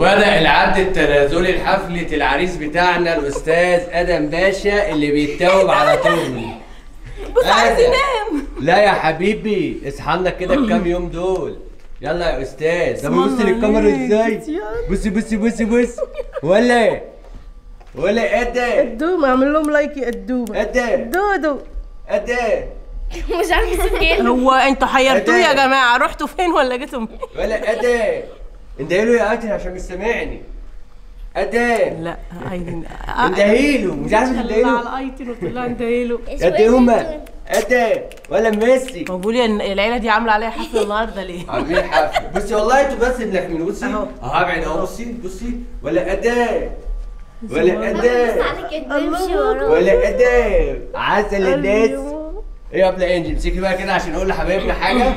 وبدأ العد التنازلي لحفلة العريس بتاعنا الأستاذ آدم باشا اللي بيتوب على طول بص عايز آدم. ينام لا يا حبيبي اصحى لنا كده الكام يوم دول يلا يا استاذ ده بص الله للكاميرا عليك. ازاي بصي بصي بصي بصي ولا إيه؟ ولا ايه ده الدوم اعمل لهم لايك يا الدوم ايه ده دودو ايه ده مش عارفه اسيب ايه هو انتوا حيرتوه إيه ده؟ يا جماعه رحتوا فين ولا جيتوا منين؟ ولا ايه ده اندهيله يا قاتل عشان مش سامعني ايه ده لا عايزين اندهيله مش عارف طلع اندهيله على ايتن وطلع اندهيله ايه ده هما ايه ده ولا ميسي هو بيقول لي إن العيله دي عامله عليا حفله النهارده ليه؟ عاملين حفله بصي والله انتوا بس بنحمل بصي أهو. اهو ابعد اهو بصي بصي ولا اداء ولا اداء عليك تمشي وراه ولا اداء عسل الناس ايه يا ابله انجي امسكي بقى كده عشان اقول لحبايبنا حاجه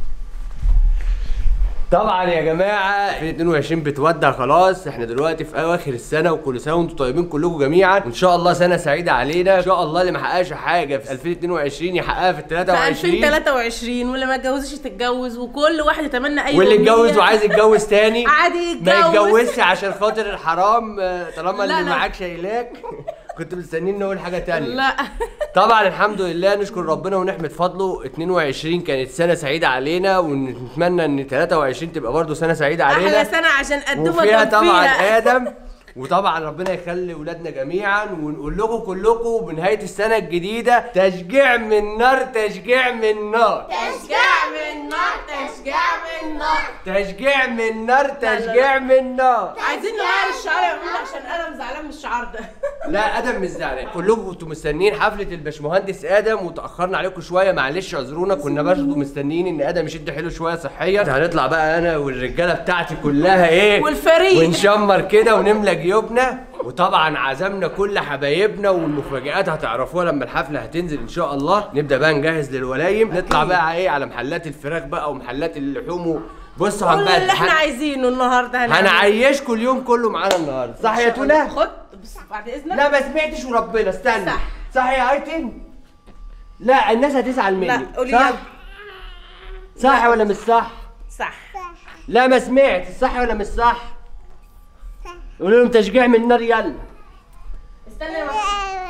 طبعا يا جماعه 2022 بتودع خلاص احنا دلوقتي في اواخر السنه وكل سنه وانتم طيبين كلكم جميعا وان شاء الله سنه سعيده علينا ان شاء الله اللي ما حققش حاجه في 2022 يحققها في في 23 2023 واللي ما اتجوزش تتجوز وكل واحد يتمنى اي واللي أمنية. اتجوز وعايز يتجوز تاني عادي ما يتجوز يتجوزش عشان خاطر الحرام آه، طالما لا، اللي لا. معاك شايلاك كنت مستنيين نقول حاجه تانية لا طبعا الحمد لله نشكر ربنا ونحمد فضله 22 كانت سنه سعيده علينا ونتمنى ان 23 تبقى برضه سنه سعيده علينا احلى سنه عشان قدمها وفيها كان طبعا فيها. ادم وطبعا ربنا يخلي ولادنا جميعا ونقول لكم كلكم بنهايه السنه الجديده تشجيع من نار تشجيع من نار تشجيع من نار تشجيع من نار تشجيع من نار تشجيع من نار عايزين نغير الشعار يا عمرو عشان انا زعلان من الشعار ده لا ادم مش زعلان كلكم كنتوا مستنيين حفله الباشمهندس ادم وتاخرنا عليكم شويه معلش اعذرونا كنا برضه مستنيين ان ادم يشد حيله شويه صحيا هنطلع بقى انا والرجاله بتاعتي كلها ايه والفريق. ونشمر كده ونملى جيوبنا وطبعا عزمنا كل حبايبنا والمفاجآت هتعرفوها لما الحفله هتنزل ان شاء الله نبدا بقى نجهز للولايم نطلع بقى ايه على محلات الفراخ بقى ومحلات اللحوم و- بصوا كل هنبقى اللي احنا عايزينه النهارده هنعمله. هنعيشكم اليوم كله معانا النهارده صح يا تولا خد بس بعد اذنك لا ما سمعتش وربنا استنى صح. صح يا ايتن لا الناس هتزعل مني لا قولي صح يلا. صح ولا مش صح صح لا ما سمعت صح ولا مش صح قولوا لهم تشجيع من النار يلا استنى يا محمود.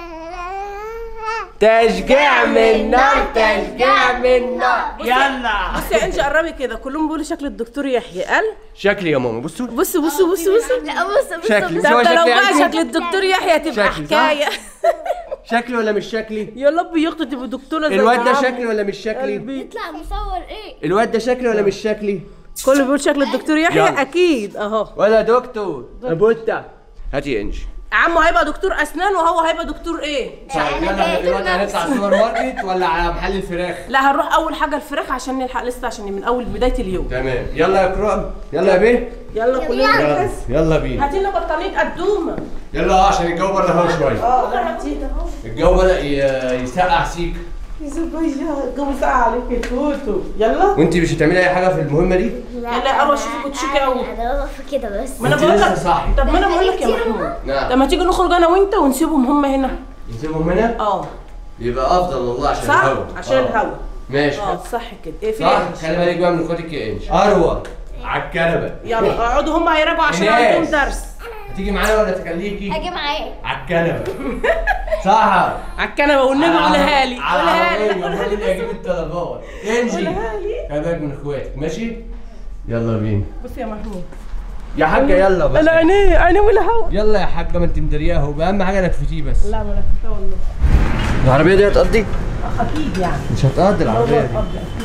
تشجيع من النار تشجيع من النار يلا بصي يا انجي قربي كده كلهم بيقولوا شكل الدكتور يحيى قال شكلي يا ماما بصوا بصوا بصوا بصوا بصوا لا بص بص شكلي. بص ده هو انت لو شكلي بقى عندي؟ شكل الدكتور يحيى تبقى شكلي، صح؟ حكايه شكلي ولا مش شكلي يا رب يخطي تبقى دكتوره زي الواد ده عمرو. شكلي ولا مش شكلي قلبي يطلع مصور ايه الواد ده شكلي ولا مش شكلي كله بيقول شكل الدكتور يحيى يلا. اكيد اهو ولا دكتور ابوتا هاتي يا انجي عمو هيبقى دكتور اسنان وهو هيبقى دكتور ايه طيب يلا دلوقتي هنطلع السوبر ماركت ولا على محل الفراخ؟ لا هنروح اول حاجه الفراخ عشان نلحق لسه عشان من اول بدايه اليوم تمام يلا يا كرام يلا يا بيه يلا كلنا يلا نجهز يلا بينا هاتي لنا بطانيه قدومه يلا اه عشان الجو برد اهو شويه اه لا هاتي الجو بدا ي- يسقع سيك يا زبيا الجو ساقع عليك يا توتو يلا وانت مش هتعملي اي حاجه في المهمه دي؟ يلا اروح اشوفك كنت شيكه قوي انا واقفه كده بس ما انا انت بقول لسه لك صاحي. طب ما انا بقول لك يا محمود نعم لما تيجي نخرج انا وانت ونسيبهم هم هنا نسيبهم هنا؟ اه يبقى افضل والله عشان صح الهوا عشان آه. الهوا ماشي اه صح كده ايه في صح إيه؟ خلي بالك بقى من اخواتك يا انش اروى على الكنبه يلا اقعدوا هم هيراجعوا عشان إناس. عندهم درس هتيجي معانا ولا تخليكي؟ اجي معاك على الكنبه صح على الكنبه والنبي قولها لي على قولها لي العربية، قولها لي المفروض اجيب الطلبات انجي قولها لي خلي بالك من اخواتك ماشي؟ يلا بينا بص يا محمود يا حاجه يلا بس انا عيني عيني والهوا يلا يا حاجه ما انت مدرياه هو اهم حاجه انك فتيه بس لا ما انا كنت والله العربيه دي هتقضي اكيد يعني مش هتقضي العربيه دي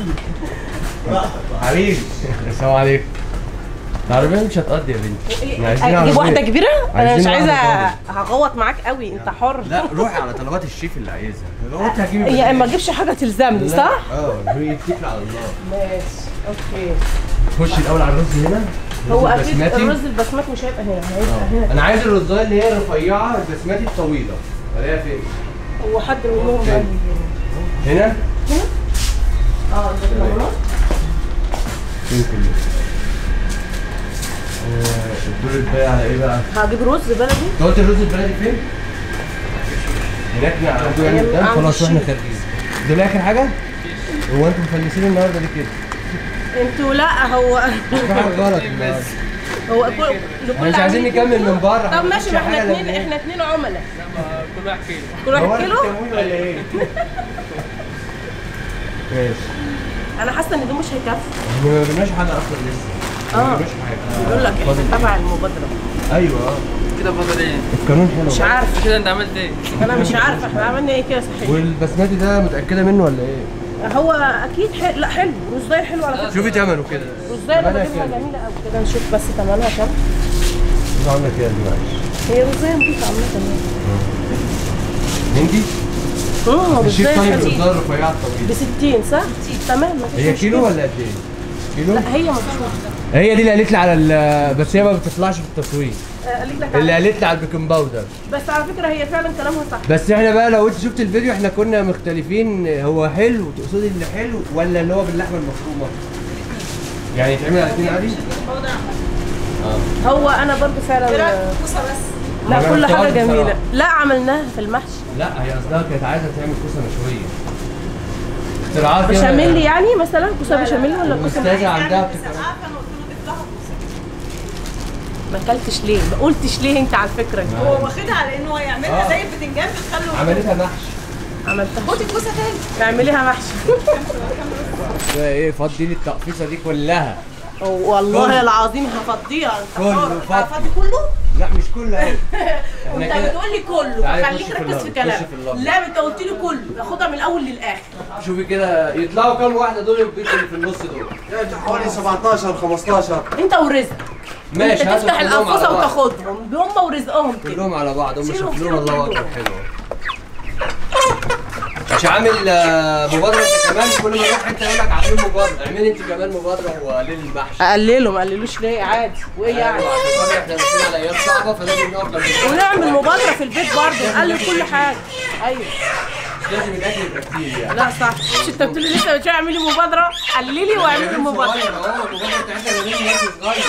حبيبي السلام عليكم العربيه مش هتقضي يا بنتي احنا عايزين اجيب عربية. واحده كبيره انا عايزين مش عايزه واحدة هغوط معاك قوي انت حر لا روحي على طلبات الشيف اللي عايزها غلطت هجيب يا اما اجيبش حاجه تلزمني صح اه هي اتكل على الله ماشي اوكي خش الاول على الرز هنا هو الرز اكيد البسمتي. الرز البسمتي مش هيبقى هنا هيبقى هنا انا عايز الرزايه اللي هي الرفيعه البسمتي الطويله الاقيها فين هو حد منهم فين؟ قال لي هنا اه ده كده فين كله آه، الدور الباقي على ايه بقى؟ هجيب رز بلدي انت قلت الرز البلدي فين؟ هناك عنده يعني أيام- ده عند خلاص واحنا الشيف. خارجين دول اخر حاجه؟ هو انتوا مفلسين النهارده ليه كده؟ انتوا لا هو في حاجه غلط النهارده هو كل احنا مش عايزين نكمل من بره طب ماشي ما احنا حاجة اتنين لما- احنا اتنين عملاء كل واحد كيلو كل هو واحد أنت كيلو تمويل ولا ايه؟ ماشي انا حاسه ان ده مش هيكفي احنا ما بناش حاجه اصلا لسه ما اه بناش حاجه بيقول لك احنا تبع المبادره ايوه اه كده فاضل ايه؟ القانون حلو مش عارف كده انت عملت ايه؟ انا مش عارفه احنا عملنا ايه كده صحيح والبسمتي ده متاكده منه ولا ايه؟ هو اكيد حلو لا حلو رزاية حلو على فكره شوفي ثمنه كده رزاية انا ثمنها بجيبها كام؟ جميله قوي كده نشوف بس ثمنها كام شوف عامله كده دي معلش هي رزاية نضيفه عامه يعني هندي؟ اه الشيف رزاية طيب حلوه الرزاية الرفيعة ب الطويلة 60 صح؟ تمام مفيش هي مشكلة. كيلو ولا قد ايه؟ كيلو؟ لا هي مشهوره هي دي اللي قالت لي على ال بس هي ما بتطلعش في التصوير قالت لك اللي على- قالت لي على البيكنج باودر بس على فكره هي فعلا كلامها صح بس احنا بقى لو انت شفت الفيديو احنا كنا مختلفين هو حلو تقصدي اللي حلو ولا اللي هو باللحمه المفرومه؟ يعني يتعمل على الاثنين عادي؟ هو انا برضو فعلا لا ما كل حاجه جربتهاش جميله بصراحة. لا عملناها في المحشي لا هي قصدها كانت عايزه تعمل كوسه مشويه اختراعات كده. بشاميل يعني مثلا كوسه بشاميل ولا كوسه الاستاذه عندها ابتكارات ما اكلتش ليه ما قلتش ليه انت على الفكره دي هو واخدها على انه هيعملها آه. زي البتنجان بتخلوا عملتها محشي عملتها خدي كوسه تاني اعمليها محشي ايه فضي لي التقفيصه دي كلها والله كله. العظيم هفضيها انت كله حر. فضي. هفضي كله لا مش كله قوي انت احنا كده بتقول لي كله تعالي خليك خش في ركز اللفظ، في خش كلامك في اللفظ. لا انت قلت لي كله باخدها من الاول للاخر شوفي كده يطلعوا كام واحده دول البيض اللي في النص دول حوالي 17 15 انت ورزق ماشي انت هاتوا تفتح كلهم على الانفاسه بعض. وتاخدهم هم ورزقهم كده كلهم على بعض هم شيلهم، شكلهم شيلهم الله كلهم. اكبر حلو مش عامل آه، مبادرة انت كمان كل ما نروح انت يقول لك عاملين مبادرة اعملي انت كمان مبادرة وقليل المحشي اقلله ما قللوش ليه عادي وايه يعني أيوة، عشان خاطر احنا ماشيين على ايام صعبة فلازم نقف جنب بعض. ونعمل مبادره في البيت برضه نقلل كل حاجه ايوه مش لازم الاكل يبقى كتير يعني لا صح مش انت بتقولي لسه مش اعملي مبادره قللي واعملي مبادره صغير اهو المبادرة بتاعتنا ما بين ناس صغير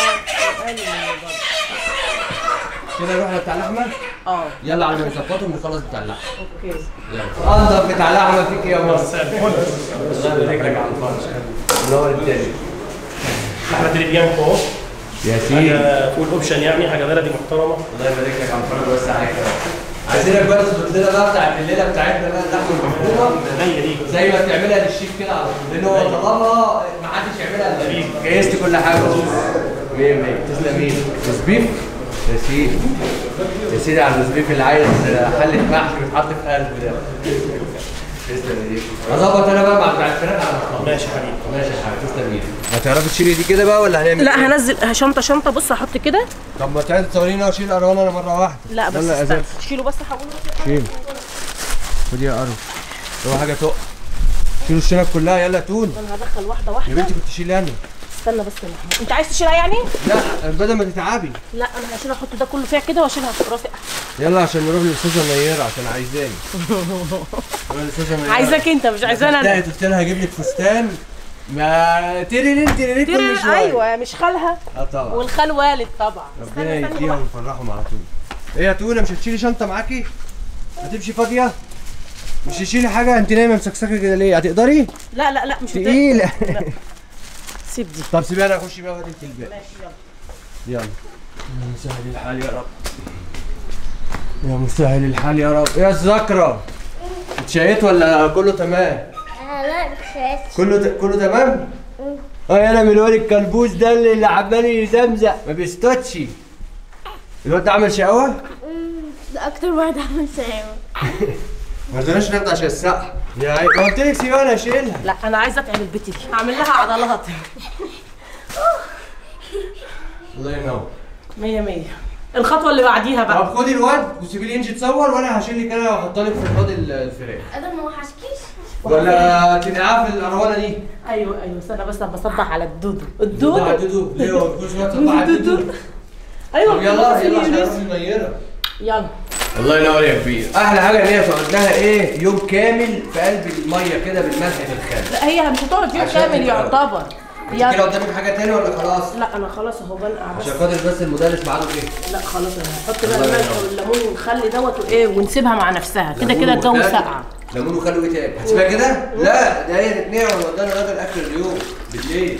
كده نروح بتاع اللحمة اه يلا على ما نظبطهم نخلص بتاع اللحمة اوكي يلا انضف بتاع لحمة فيك يا مصر الله يبارك لك على الفرش منور الدنيا احنا تريبيان اهو يا سيدي حاجه فول اوبشن يعني حاجه بلدي محترمه الله يبارك لك على الفرج بس عليك عايزينك بقى تظبط لنا بقى بتاعت الليله بتاعتنا بقى اللحمه المفرومه هي دي زي ما بتعملها للشيف كده على طول لان هو طلبها ما حدش يعملها الا بيه جهزت كل حاجه اهو 100 100 تسلم ايدك تسبيف يا سيدي يا سيدي على التسبيف اللي عايز حله محشي ويتحط في قلبه ده تسلم ايديك اظبط انا بقى مع بتاع الفراخ على الخط ماشي يا حبيبي ماشي يا حبيبي تسلم ايدك هتعرفي تشيلي دي كده بقى ولا هنعمل لا إيه؟ هنزل شنطه شنطه بص هحط كده طب ما تعالي تصورينا واشيل اروان انا مره واحده لا بس يلا يا استنى زلمة. شيله بس هقول شيل خدي يا قرب هو حاجه تقع شيلوا الشنط كلها يلا يا تون انا هدخل واحده يا واحده بنتي كنت شيلي انا استنى بس اللحمة. انت عايز تشيلها يعني لا بدل ما تتعبي لا انا هشيلها احط ده كله فيها كده واشيلها في راسي يلا عشان نروح للاستاذه منيره عشان عايزاني نروح للاستاذه منيره عايزاك انت مش عايزاني انا لا قلت لها هجيب لك فستان ما تيرين تيرين كل تيري- شويه ايوه مش خالها اه طبعا والخال والد طبعا ربنا استنى استنى يديهم بقى. ويفرحهم على طول ايه يا تونه مش هتشيلي شنطه معاكي هتمشي فاضيه مش تشيلي حاجه انت نايمه مسكسكه كده ليه هتقدري لا لا لا مش هتقدر. تقيله سيب دي طب سيبيها انا اخش بيها وادي انت الباقي ماشي يلا يلا يا مسهل الحال يا رب يا مسهل الحال يا رب يا ذكرى اتشيت ولا كله تمام آه، لا مش كله ت... كله تمام اه انا من الواد الكلبوس ده اللي, اللي عمال يزمزق ما بيستوتش الواد ده عمل شقاوه ده اكتر واحد عمل سلامة ما رضيناش ناخد عشان السقع يا عيب ما قلت لك سيبها انا اشيلها لا انا عايزه اتعب البت دي هعمل لها عضلات الله ينور مية مية الخطوه اللي بعديها بقى طب خدي الواد وسيبي لي ينجي تصور وانا هشيل لك انا واحط لك في الحوض ال- الفراخ انا ما وحشكيش ولا تنقعها في الأروانة دي ايوه ايوه استنى بس انا بصدع على الدودو ده الدودو عددو ليه هو كل شويه تطلع عددو ايوه طب يلا بس يلا عشان يونس. نروح المنيره يلا الله ينور يا كبير احلى حاجه ان هي تقعد لها ايه يوم كامل في قلب الميه كده بالملح بالخل لا هي مش هتقعد يوم عشان كامل تبقى- يعتبر انت كده يلا قدامك حاجه تاني ولا خلاص لا انا خلاص اهو بنقع بس عشان خاطر بس المدرس معاده ايه لا خلاص انا هحط بقى الله الملح ينور. والليمون والخل دوت وايه ونسيبها مع نفسها كده كده ليمون الجو وخل. ساقع ليمون وخل وايه تاني هتسيبها كده لا ده هي تتنقع ونوديها لغايه الاكل اليوم بالليل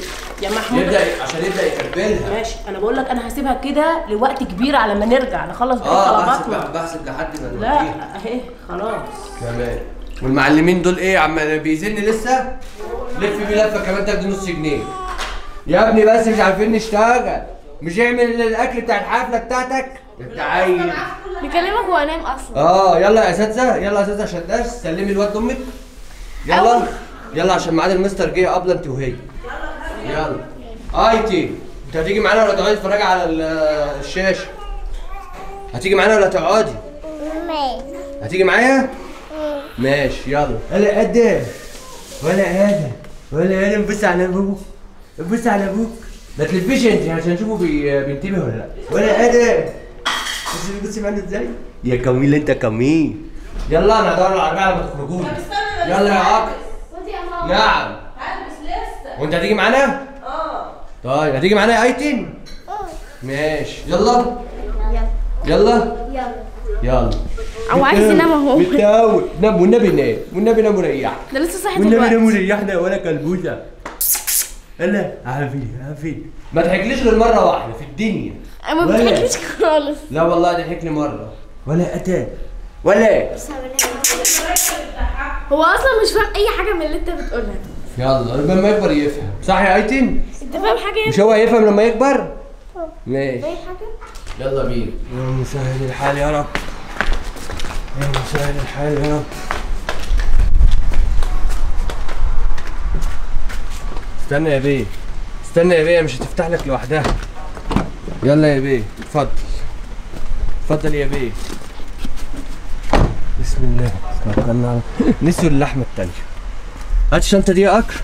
يا محمود يبدا عشان يبدا يتبلها ماشي انا بقول لك انا هسيبها كده لوقت كبير على ما نرجع نخلص بقيه اه بحسب طلباتنا بحسب لحد ما لا نوديها اهي خلاص كمان والمعلمين دول ايه عم بيزن لسه لف بيه لفه كمان تاخد نص جنيه يا ابني بس مش عارفين نشتغل مش اعمل الاكل بتاع الحفله بتاعتك انت عيل بكلمك وانام اصلا اه يلا يا اساتذه يلا يا اساتذه عشان درس سلمي الواد امك يلا يلا عشان ميعاد المستر جه قبل انت وهي يلا ايتي انت هتيجي معانا ولا تقعدي تتفرجي على ال- الشاشه هتيجي معانا ولا تقعدي ماشي هتيجي معايا ماشي يلا ولا ادم ولا ادم ولا ادم بص على ابوك بص على ابوك ما تلفيش انت عشان نشوفه بي... بينتبه ولا لا ولا ادم بص بص معانا ازاي يا كميل انت كميل يلا انا هدور على العربيه لما تخرجوا يلا يا عاقل نعم هلبس لسه وانت هتيجي معانا؟ اه طيب هتيجي معانا يا ايتن؟ ماشي يلا يلا يلا يلا هو عايز ينام اهو بتاول نام والنبي نام والنبي نام وريح ده لسه صاحي والنبي نام دلوقتي وريحنا ولا كلبوزه الا عافية عافية ما تحكليش غير مرة واحدة في الدنيا انا ما ولا. بتحكيش خالص لا والله ضحكني مرة ولا أتى ولا هو اصلا مش فاهم اي حاجه من اللي انت بتقولها يلا لما يكبر يفهم صح يا ايتن؟ انت فاهم حاجه مش هو هيفهم لما يكبر؟ ماشي اي حاجه يلا بينا يا مسهل الحال يا رب يا مسهل الحال يا رب استنى يا بيه استنى يا بيه مش هتفتح لك لوحدها يلا يا بيه اتفضل اتفضل يا بيه بسم الله توكلنا على نسوا اللحمه التانية هات الشنطه دي يا اكرم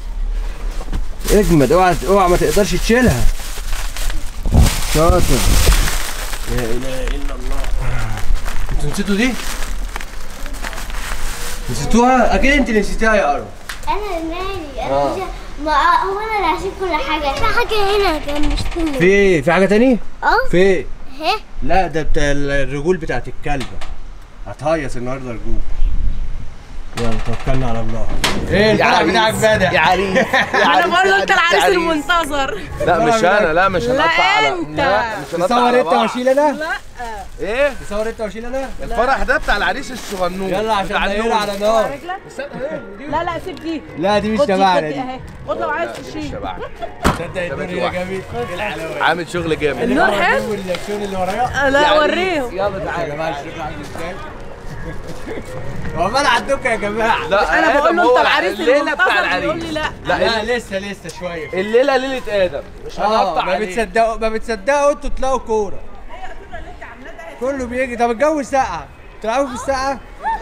اجمد اوعى اوعى ما تقدرش تشيلها شاطر لا اله الا الله انتوا نسيتوا دي؟ نسيتوها؟ اكيد انت اللي نسيتيها يا ارو انا مالي انا آه. مش ما هو انا اللي هشيل كل حاجه في حاجه هنا كان مش في كله ايه؟ في حاجة تانية؟ اه في ايه؟ ها لا ده بتاع الرجول بتاعت الكلبة هتهيص النهارده رجول يلا توكلنا على الله ايه الفرح بتاعك بدأ يا عريس انا بقول له انت العريس المنتظر لا مش انا لا مش لا هنقطع على انت. لا مش هنقطع تصور على انت بعض. واشيل انا؟ ايه تصور انت واشيل انا؟ الفرح ده بتاع العريس الصغنون يلا عشان بتاع نقير النوم. على نار لا لا سيب دي لا دي مش خد دي تبعنا خد دي دي اهي خد لو عايز تشيل شبعت. تصدق الدنيا يا جميل ايه الحلاوه عامل شغل جامد النور حلو والشون اللي ورايا لا وريهم يلا تعالى يا جماعه الشغل عامل ازاي هو مال عندكم يا جماعه لا انا بقول له آدم انت هو العريس الليله بتاع المنتظر بيقول العريس لي لا لا لا لسه لسه شويه الليله ليله ادم مش اه هنقطع ما عليه بتصدقوا ما بتصدقوا انتوا تلاقوا كوره كله بيجي طب الجو ساقع تلعبوا في الساقعه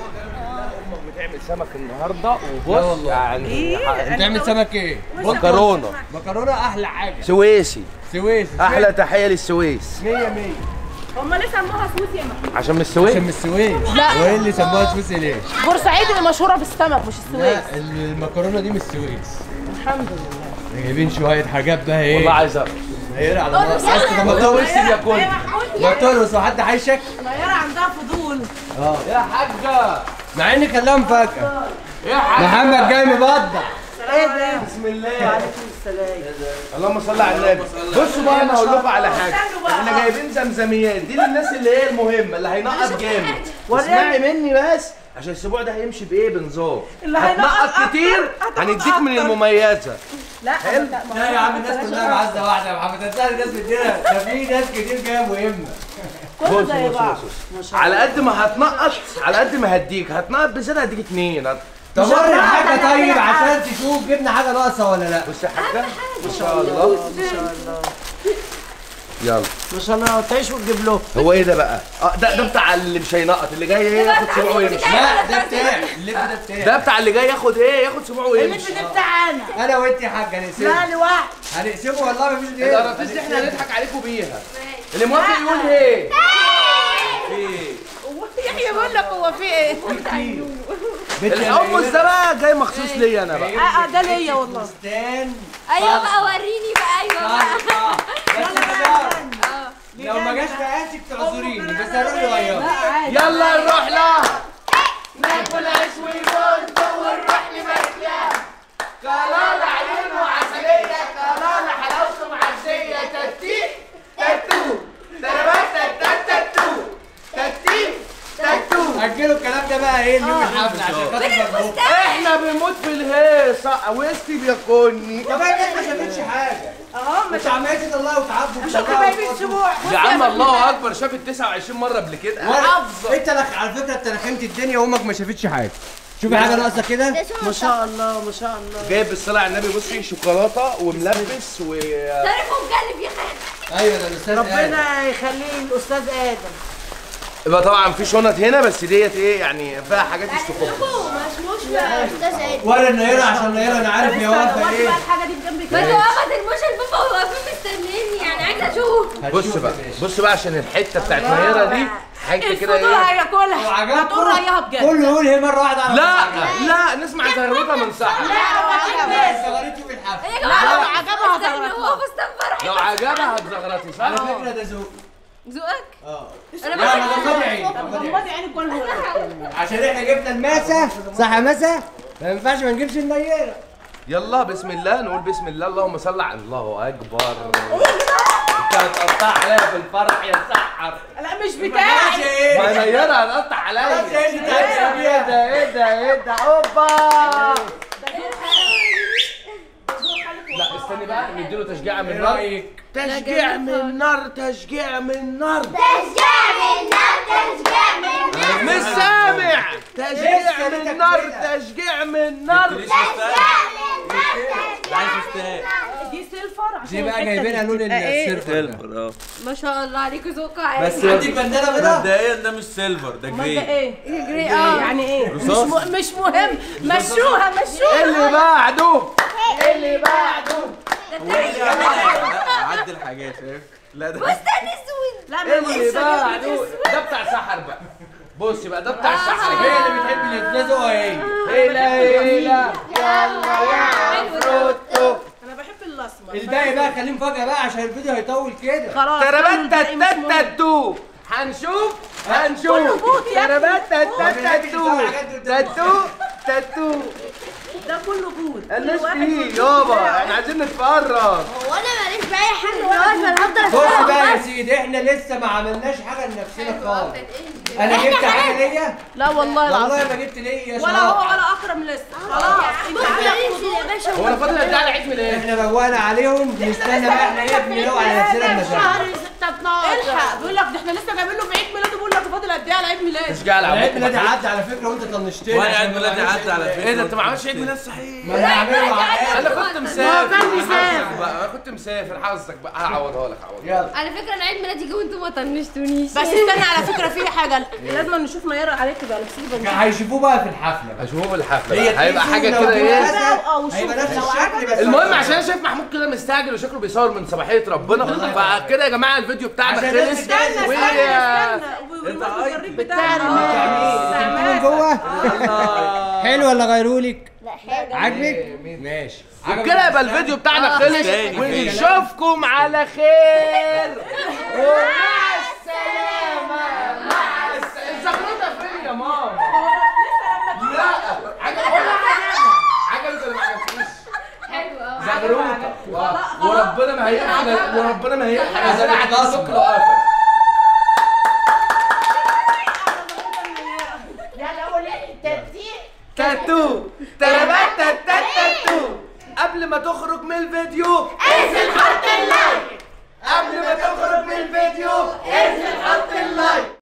بتعمل سمك النهارده وبص يعني بتعمل سمك ايه مكرونه مكرونه احلى حاجه سويسي سويس احلى تحيه للسويس 100 100 هم ليه سموها سويس يا محمود عشان من السويس عشان من السويس لا. وايه اللي سموها سويس ليه بورسعيد اللي مشهوره بالسمك مش السويس لا المكرونه دي من السويس الحمد لله جايبين شويه حاجات بقى ايه والله عايز اعرف هيقرا على الله عايز طب ما والله ترقص نفسي ياكل ما ترقص وحد هيشك ميارة عندها فضول اه يا حاجه مع ان كان لها مفاجاه يا حاجه محمد جاي مبضع بسم الله اللهم صل على النبي بصوا بقى انا هقول لكم على حاجه احنا جايبين زمزميات دي للناس اللي هي المهمه اللي هينقط جامد اسمعي مني بس عشان الاسبوع ده هيمشي بايه بنظام اللي هينقط هتنقط أكتر، كتير هتاخد هنديك من أكتر. المميزه لا لا لا يا عم الناس كلها معزه واحده يا محمد انت الناس بتدينا ده في ناس كتير جايه مهمه كله زي بعض على قد ما هتنقط على قد ما هديك هتنقط بزياده هديك اتنين هت- طب مش وري هتنقط حاجه على طيب كده عشان تشوف جبنا حاجه ناقصه ولا لا بص يا حاجه ما شاء الله يلا ما شاء الله تعيش وتجيب له هو ايه ده بقى؟ اه ده ده بتاع اللي مش هينقط اللي جاي ايه ياخد سبوعه ويمشي لا ده بتاعي اللب ده بتاعي ده بتاع اللي جاي ياخد ايه ياخد سبوعه ويمشي بتاعنا انا وانت يا حاج هنقسمه لا لوحدي هنقسمه والله مفيش غير القراطيس دي احنا هنضحك عليكم بيها اللي موافق يقول ايه؟ يحيى بيقول لك هو في ايه الحمص ده بقى جاي مخصوص ليا انا بقى اه ده ليا والله فستان ايوه بقى وريني بقى ايوه بقى بس لو ما جاش مقاسك تعذريني بس هروح له وياه يلا نروح لها ناكل عيش ويبوظ ونروح لمكة كلام عيون وعسلية كلام لنا بقى ايه اليوم الحفله عشان خاطر مبروك احنا بنموت في الهيصه ويستي بياكلني طب هي ما شافتش حاجه اه مش عمالة الله وتعبوا شفت باقي اسبوع يا عم الله اكبر شافت 29 مره قبل كده حافظه انت لك على فكره انت لخمت الدنيا وامك ما شافتش حاجه شوفي حاجه ناقصه كده ما شاء الله ما شاء الله جايب الصلاه على النبي بصي شوكولاته وملبس و تعرفوا مكلف يا خالد ايوه ده الاستاذ قال. ربنا يخليه الاستاذ ادم يبقى طبعا في شنط هنا بس ديت ايه يعني فيها حاجات الشوكولاته مشموش بقى استاذ عيد ولا النيره عشان النيره انا عارف يا وافه دورت ايه بقى الحاجه دي بجنب بس كده هو ما ترموش البابا واقفين مستنيني يعني عايزه اشوف بص بقى بص بقى عشان الحته بتاعت مهيره دي حته كده الفضول ايه هياكلها وعجبكم؟ هتقول رايها بجد كله يقول هي مره واحده على لا بعض. لا نسمع زغروطه من صح صغرتي في الحفله يا لا، جماعه لو عجبها استنى، هتغرق. هو فستان فرح لو عجبها هتزغرطي صح؟ على فكره ده ذوق ذوقك اه انا لا انا بس غمضي عيني طب غمضي عيني. غمضي عينك ولا هو عشان احنا جبنا الماسه صح يا ماسه ما ينفعش ما نجيبش النيره يلا بسم الله نقول بسم الله اللهم صل على الله اكبر انت هتقطع عليا في الفرح يا سحر لا مش بتاعي ما نيرة هتقطع عليا خلاص يا ابني، تعالى يا ابني. ايه ده ايه ده ايه ده اوبا لا استني بقى نديله تشجيع من ايه النار رايك تشجيع من النار تشجيع من النار تشجيع من النار تشجيع من النار مش سامع تشجيع لسه من بدك النار كده. تشجيع من النار دي سيلفر عشان دي بقى الحتة جايبينها لون تبقى إيه؟ السيرفر ده ما شاء الله عليكم ذوق عالي بس عندك بندانه بيضاء مبدئيا ده مش سيلفر ده امال ده جري ايه؟ جري اه يعني ايه؟ مش رصاص. م... مش مهم مشوها مشوها اللي بعده اللي بعده عدي الحاجات شايف لا ده فستان اسود لا ما اللي لسه جابت بعده ده بتاع سحر بقى بص بقى ده بتاع السحر هي اللي بتحب اللي يتلزقوا اهي هيلا هيلا يلا يا عفروتو انا بحب الاسمر الباقي بقى خليه مفاجاه بقى عشان الفيديو هيطول كده خلاص تربت الباقي مش مهم. تاتو هنشوف هنشوف كله بوت يا ابني. تربت تاتو تاتو تاتو ده كله بود الناس فيه يابا احنا عايزين نتفرج هو انا ماليش باي حاجه دلوقتي انا هفضل بص بقى يا سيدي احنا لسه ما عملناش حاجه لنفسنا خالص انا جبت حاجه ليا لا والله العظيم والله ما جبت ليا يا ولا هو شباب ولا اكرم لسه خلاص انت عندك يا باشا هو انا فاضل قد ايه على عيد ميلاد احنا روقنا عليهم نستنى بقى احنا ايه بنروق على نفسنا المشاعر الحق بيقول لك ده احنا لسه جايبين له في عيد ميلاده بيقول لك فاضل قد ايه على عيد ميلاده تشجيع على العيد ابوكم ميلادي عدى على فكره وانت طنشتني وانا عشان عيد ما ميلادي نعملش عدى على فكره ايه ده انت ما عملتش عيد ميلاد صحيح ما انا هعمله مع انا كنت مسافر كان مسافر. حظك بقى انا كنت مسافر حظك بقى هعوضها لك هعوضها يلا على فكره انا عيد ميلادي جه وانتوا ما طنشتونيش بس استنى على فكره في حاجه لازم نشوف نيره عليك تبقى لابسين كان هيشوفوه بقى في الحفله اشوفه الحفله هي بقى. هيبقى تقيسوا حاجه لو كده دي ايه مثلا اه وشوف هيبقى نفس لو الشكل بس المهم عشان انا شايف محمود كده مستعجل وشكله بيصور من صباحيه ربنا فكده يا جماعه الفيديو بتاعنا عشان خلص الناس استنى و- استنى استنى انت بتاعنا يعني جوه حلو ولا غيروا لك لا حلو عاجبك ماشي وبكده يبقى الفيديو بتاعنا خلص تاني. ونشوفكم على خير ومع السلامه مع السلامه الزغروطه فين يا ماما لا عجبك ولا عجبك ولا ما عجبكيش حلو اه زغروطه وربنا ما هيقفل وربنا ما هيقفل زرعت سكر